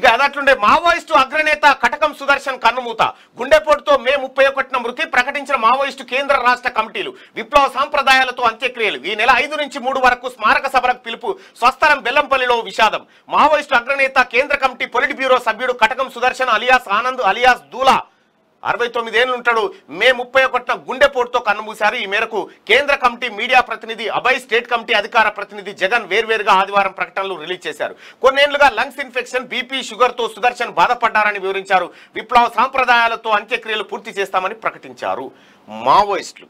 ఇక అదట్లుండే మావోయిస్టు అగ్రనేత కటకం సుదర్శన్ కన్నుమూత గుండెపోటుతో మే ముప్పై ఒకటిన మృతి ప్రకటించిన మావోయిస్టు కేంద్ర రాష్ట్ర కమిటీలు విప్లవ సాంప్రదాయాలతో అంత్యక్రియలు ఈ నెల ఐదు నుంచి మూడు వరకు స్మారక సభలకు పిలుపు స్వస్థలం బెల్లంపల్లిలో విషాదం మావోయిస్టు అగ్రనేత కేంద్ర కమిటీ పొలిట్ బ్యూరో సభ్యుడు కటకం సుదర్శన్ అలియాస్ ఆనంద్ అలియాస్ దూలా అరవై తొమ్మిదేళ్ళు ఉంటాడు మే ముప్పై ఒకటిన గుండెపోటుతో కన్నుమూశారు ఈ మేరకు కేంద్ర కమిటీ మీడియా ప్రతినిధి అభయ్ స్టేట్ కమిటీ అధికార ప్రతినిధి జగన్ వేర్వేరుగా ఆదివారం ప్రకటనలు రిలీజ్ చేశారు కొన్నేళ్లుగా లంగ్స్ ఇన్ఫెక్షన్ బీపీ షుగర్ తో సుదర్శన్ బాధపడ్డారని వివరించారు విప్లవ సాంప్రదాయాలతో అంత్యక్రియలు పూర్తి చేస్తామని ప్రకటించారు మావోయిస్టులు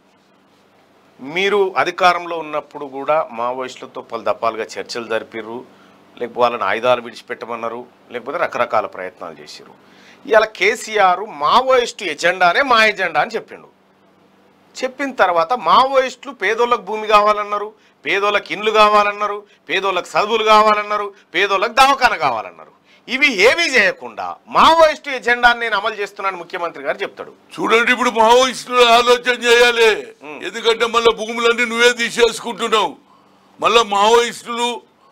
మీరు అధికారంలో ఉన్నప్పుడు కూడా మావోయిస్టులతో పలు దఫాలుగా చర్చలు జరిపిర్రు లేకపోతే వాళ్ళని ఆయుధాలు విడిచిపెట్టమన్నారు లేకపోతే రకరకాల ప్రయత్నాలు చేసిర్రు ఇవాళ కేసీఆర్ మావోయిస్టు ఎజెండానే మా ఎజెండా అని చెప్పిండు చెప్పిన తర్వాత మావోయిస్టులు పేదోళ్ళకు భూమి కావాలన్నారు పేదోళ్ళకి ఇండ్లు కావాలన్నారు పేదోళ్ళకి చదువులు కావాలన్నారు పేదోళ్ళకి దవాఖాన కావాలన్నారు ఇవి ఏమీ చేయకుండా మావోయిస్టు ఎజెండాని నేను అమలు చేస్తున్నాను ముఖ్యమంత్రి గారు చెప్తాడు చూడండి ఇప్పుడు మావోయిస్టులు ఆలోచన చేయాలి ఎందుకంటే మళ్ళీ భూములన్నీ నువ్వే తీసేసుకుంటున్నావు మళ్ళా మావోయిస్టులు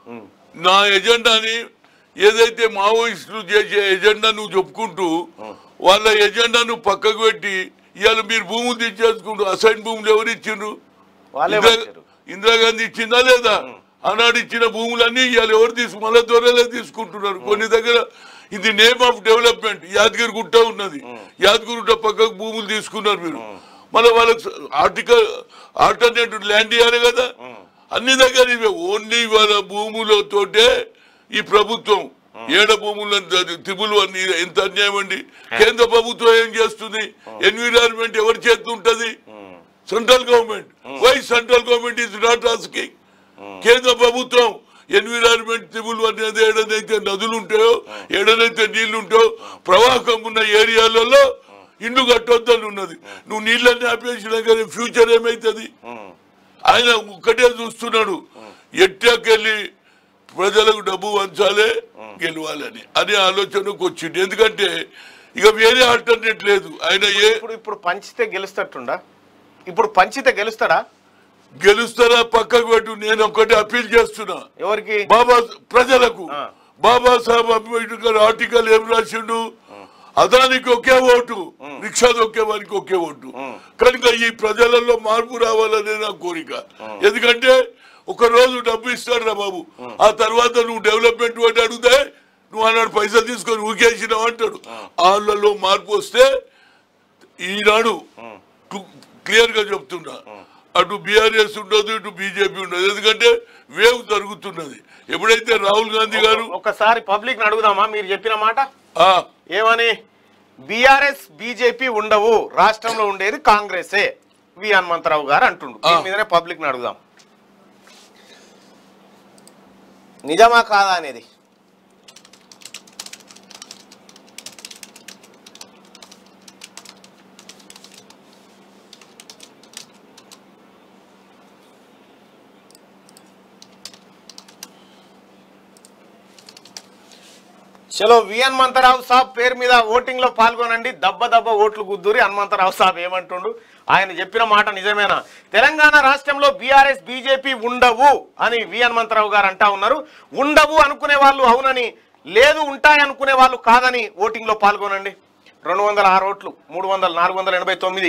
నా ఎజెండాని ఏదైతే మావోయిస్టులు చేసే ఎజెండా నువ్వు చెప్పుకుంటూ వాళ్ళ ఎజెండాను పక్కకు పెట్టి ఇవాళ మీరు భూములు తీసేసుకుంటూ అసైన్ భూములు ఎవరు ఇచ్చిండ్రు వాళ్ళే ఇందిరా- వచ్చారు. ఇందిరాగాంధీ ఇచ్చిందా లేదా ఆనాడు ఇచ్చిన భూములన్నీ ఇవాళ ఎవరు తీసుకు మళ్ళీ త్వరలో తీసుకుంటున్నారు కొన్ని దగ్గర ఇది నేమ్ ఆఫ్ డెవలప్మెంట్ యాదగిరి గుట్ట ఉన్నది యాదగిరి గుట్ట పక్కకు భూములు తీసుకున్నారు మీరు మళ్ళీ వాళ్ళకి ఆర్టికల్ ఆల్టర్నేటివ్ ల్యాండ్ ఇవ్వాలి కదా అన్ని దగ్గర ఇవే ఓన్లీ వాళ్ళ భూములతోటే ఈ ప్రభుత్వం ఏడ భూములు తిబులు అన్ని ఎంత అన్యాయం అండి కేంద్ర ప్రభుత్వం ఏం చేస్తుంది ఎన్విరాన్మెంట్ ఎవరి చేస్తుంటది central government why central government is not asking కేంద్ర ప్రభుత్వం ఎన్విరాన్మెంట్ తిబులు అనేది ఏడనైతే నదులు ఉంటాయో ఏడనైతే నీళ్లు ఉంటాయో ప్రవాహం ఉన్న ఏరియాలలో ఇండ్లు కట్టొద్దని ఉన్నది నువ్వు నీళ్ళన్నీ ఆపేసినా కానీ ఫ్యూచర్ ఏమైతుంది ఆయన ఒక్కటే చూస్తున్నాడు ఎట్టాకెళ్ళి ప్రజలకు డబ్బు వంచాలే గెలవాలని అనే ఆలోచనకు వచ్చింది ఎందుకంటే ఇక వేరే ఆల్టర్నేట్ లేదు ఆయన ఏ ఇప్పుడు ఇప్పుడు పంచితే గెలుస్తట్టుండా ఇప్పుడు పంచితే గెలుస్తాడా గెలుస్తారా పక్కకు పెట్టు నేను ఒక్కటి అప్పీల్ చేస్తున్నా ఎవరికి బాబా ప్రజలకు ఆ. బాబాసాహెబ్ అంబేద్కర్ ఆర్టికల్ ఏం రాసిండు అదానికి ఒకే ఓటు రిక్షా దొక్కే వారికి ఒకే ఓటు కనుక ఈ ప్రజలలో మార్పు రావాలనే నా కోరిక ఎందుకంటే ఒక రోజు డబ్బు ఇస్తాడు రా బాబు ఆ తర్వాత నువ్వు డెవలప్మెంట్ వాటి అడిగితే నువ్వు అన్నాడు పైసలు తీసుకొని ఊకేసినావు అంటాడు వాళ్ళలో మార్పు వస్తే ఈనాడు క్లియర్ గా చెప్తున్నా అటు బీఆర్ఎస్ ఉండదు ఇటు బీజేపీ ఉండదు ఎందుకంటే వేవ్ జరుగుతున్నది ఎప్పుడైతే రాహుల్ గాంధీ గారు ఒకసారి పబ్లిక్ అడుగుదామా మీరు చెప్పిన మాట ఆ ఏమని బీఆర్ఎస్ బీజేపీ ఉండవు రాష్ట్రంలో ఉండేది కాంగ్రెసే వి హనుమంతరావు గారు అంటుండు దీని ఆ. మీదనే పబ్లిక్ అడుగుదాం నిజమా కాదా అనేది చలో వి హనుమంతరావు సాబ్ పేరు మీద ఓటింగ్ లో పాల్గొనండి దబ్బ దబ్బ ఓట్లు గుద్దూరి హనుమంతరావు సాబ్ ఏమంటుండు ఆయన చెప్పిన మాట నిజమేనా తెలంగాణ రాష్ట్రంలో బీఆర్ఎస్ బీజేపీ ఉండవు అని వి హనుమంతరావు గారు అంటా ఉన్నారు ఉండవు అనుకునే వాళ్ళు అవునని లేదు ఉంటాయనుకునే వాళ్ళు కాదని ఓటింగ్ లో పాల్గొనండి రెండు వందల ఆరు ఓట్లు మూడు వందల నాలుగు వందల ఎనభై తొమ్మిది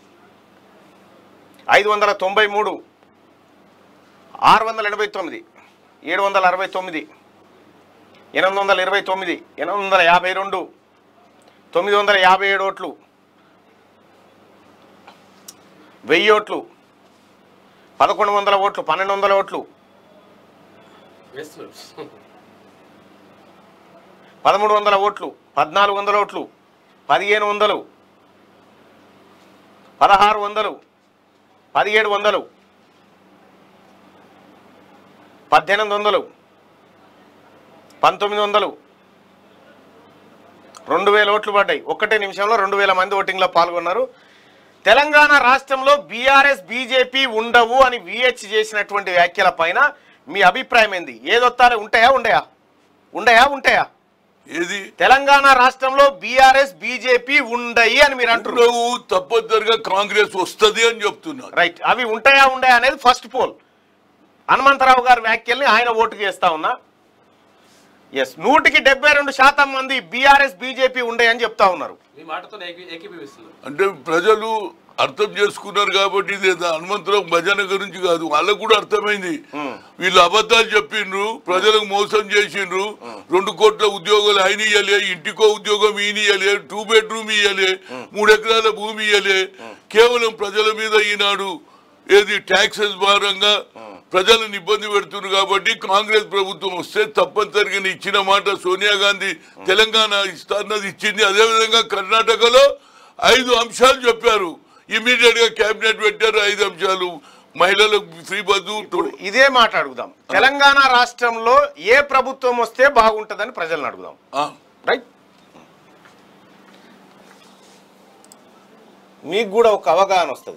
ఐదు వందల తొంభై మూడు ఆరు వందల ఎనభై తొమ్మిది ఏడు వందల అరవై తొమ్మిది ఎనిమిది వందల ఇరవై తొమ్మిది ఎనిమిది వందల యాభై రెండు తొమ్మిది వందల యాభై ఏడు ఓట్లు వెయ్యి ఓట్లు పదకొండు వందల ఓట్లు పన్నెండు వందల ఓట్లు పదమూడు వందల ఓట్లు పద్నాలుగు వందల ఓట్లు పదిహేను వందలు పదహారు వందలు పదిహేడు వందలు పద్దెనిమిది వందలు పంతొమ్మిది వందలు రెండు వేల ఓట్లు పడ్డాయి ఒక్కటే నిమిషంలో రెండు వేల మంది ఓటింగ్లో పాల్గొన్నారు తెలంగాణ రాష్ట్రంలో బీఆర్ఎస్ బీజేపీ ఉండవు అని విహెచ్ చేసినటువంటి వ్యాఖ్యల పైన మీ అభిప్రాయం ఏంది ఏదొత్తారో ఉంటాయా ఉండయా ఉండయా ఉంటాయా ఏది తెలంగాణ రాష్ట్రంలో బీఆర్ఎస్ బీజేపీ ఉండయి అని మీరు అంటున్నారు నువ్వు తప్పనిసరిగా కాంగ్రెస్ వస్తది అని చెప్తున్నా రైట్ అవి ఉంటాయా ఉండయా అనేది ఫస్ట్ పోల్ హనుమంతరావు గారి వ్యాఖ్యల్ని ఆయన ఓటు చేస్తా ఉన్నా ఎస్ నూటికి డెబ్బై రెండు శాతం మంది బీఆర్ఎస్ బీజేపీ ఉండే అని చెప్తా ఉన్నారు మీ మాటతో ఏకీ- ఏకీభవిస్తున్నారు అంటే ప్రజలు అర్థం చేసుకున్నారు కాబట్టి ఇది ఏదో హనుమంతరావు భజన గురించి కాదు వాళ్ళకు కూడా అర్థమైంది వీళ్ళు అబద్ధాలు చెప్పిండ్రు ప్రజలకు మోసం చేసిండ్రు రెండు కోట్ల ఉద్యోగాలు ఆయన ఇయ్యలే ఇంటికో ఉద్యోగం ఈయనియలే టూ బెడ్రూమ్ ఇయ్యలే మూడు ఎకరాల భూమి ఇయ్యలే కేవలం ప్రజల మీద ఈనాడు ఏది ట్యాక్సెస్ భారంగా ప్రజలను ఇబ్బంది పెడుతున్నారు కాబట్టి కాంగ్రెస్ ప్రభుత్వం వస్తే తప్పనిసరిగా ఇచ్చిన మాట సోనియా గాంధీ తెలంగాణ ఇస్తాన్నది ఇచ్చింది అదేవిధంగా కర్ణాటకలో ఐదు అంశాలు చెప్పారు ఇమీడియట్ గా కేబినెట్ పెట్టారు ఐదు అంశాలు మహిళలకు ఫ్రీ బస్సు ఇదే మాట అడుగుదాం తెలంగాణ రాష్ట్రంలో ఏ ప్రభుత్వం వస్తే బాగుంటుందని ప్రజలను అడుగుదాం ఆ, రైట్ మీకు కూడా ఒక అవగాహన వస్తుంది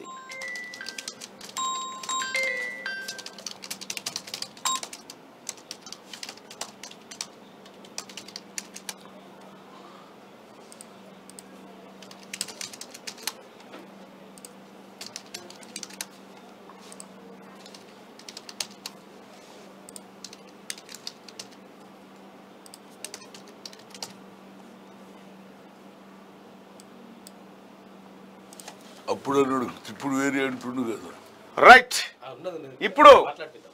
అప్పుడు అన్నాడు ఇప్పుడు వేరే అంటుండు కదా రైట్ ఆ, ఉన్నది ఉన్నది. ఇప్పుడు మాట్లాడిద్దాం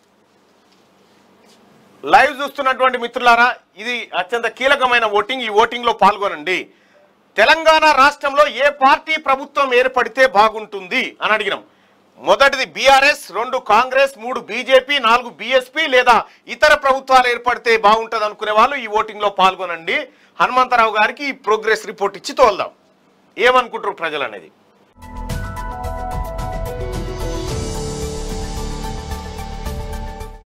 లైవ్ చూస్తున్నటువంటి మిత్రులారా ఇది అత్యంత కీలకమైన ఓటింగ్ ఈ ఓటింగ్ లో పాల్గొనండి తెలంగాణ రాష్ట్రంలో ఏ పార్టీ ప్రభుత్వం ఏర్పడితే బాగుంటుంది అని అడిగినాం మొదటిది బీఆర్ఎస్ రెండు కాంగ్రెస్ మూడు బీజేపీ నాలుగు బీఎస్పీ లేదా ఇతర ప్రభుత్వాలు ఏర్పడితే బాగుంటుంది అనుకునే వాళ్ళు ఈ ఓటింగ్ లో పాల్గొనండి హనుమంతరావు గారికి ఈ ప్రోగ్రెస్ రిపోర్ట్ ఇచ్చి తోల్దాం ఏమనుకుంటారు ప్రజలు అనేది